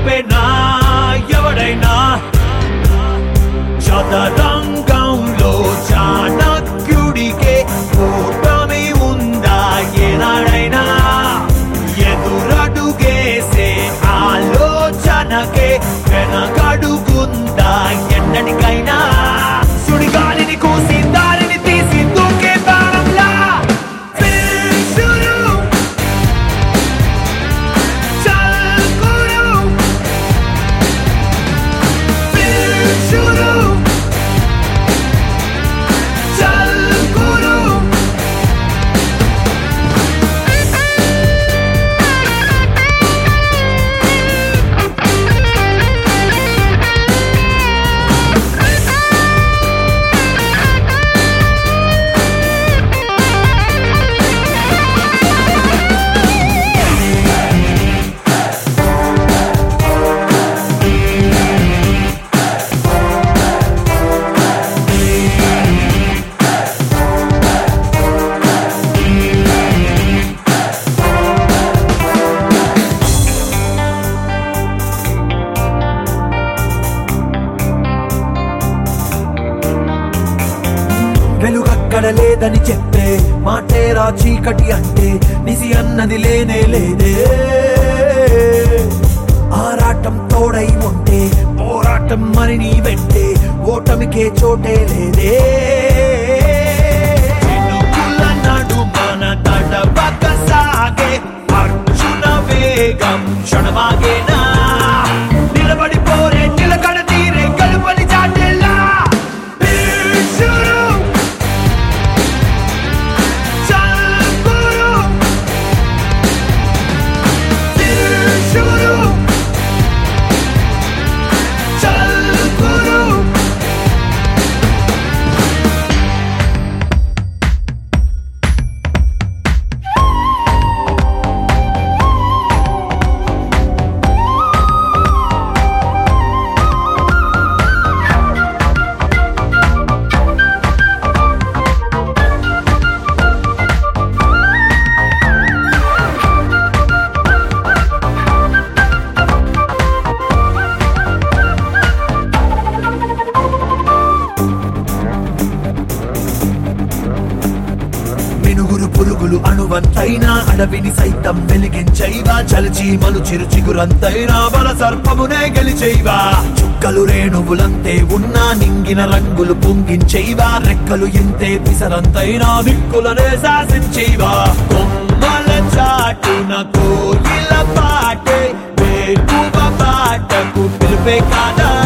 ఆపేనా ఎవడైనా చదరంగంలో చాణక్యుడికే ఓటమి ఉందా ఏనాడైనా ఎదురడుగేసే ఆలోచనకే వెనకడుగుందా ఎన్నటికైనా సుడిగాలిని కూసి దారిని తీసి దూకే బాణంలా శురు చల్ గురు శురు చల్ గురు వెలుగక్కడ లేదని చెప్పే మాటేరా చీకటి అంటే నిసి అన్నది లేనే లేదే ఆరాటం తోడై ఉంటే పోరాటం మరి నీ వెంటే ఓటమికే చోటే లేదే వెలుగుల నడుమన తడబక సాగే అర్జున వేగం క్షణమాగేనా నిలబడి పోరే నిలకడ తీరే కలుపని చాటేలా శురు చల్ గురు శురు చల్ గురు మినుగురు పురుగులు అణువంతైనా అడవిని సైతం వెలిగించైవా చలిచి మలు చిరు చిగురంతైనా బల సర్పమునే గెలిచైవా చుక్కలు రేణువులంతే ఉన్నా నింగిన రంగులు పొంగించైవా రెక్కలు ఎంతే పిసరంతైనా దిక్కులనే శాసించైవా కొమ్మల చాటున కోయిల పాటే వేకువ పాటకు పిలిపే కాదా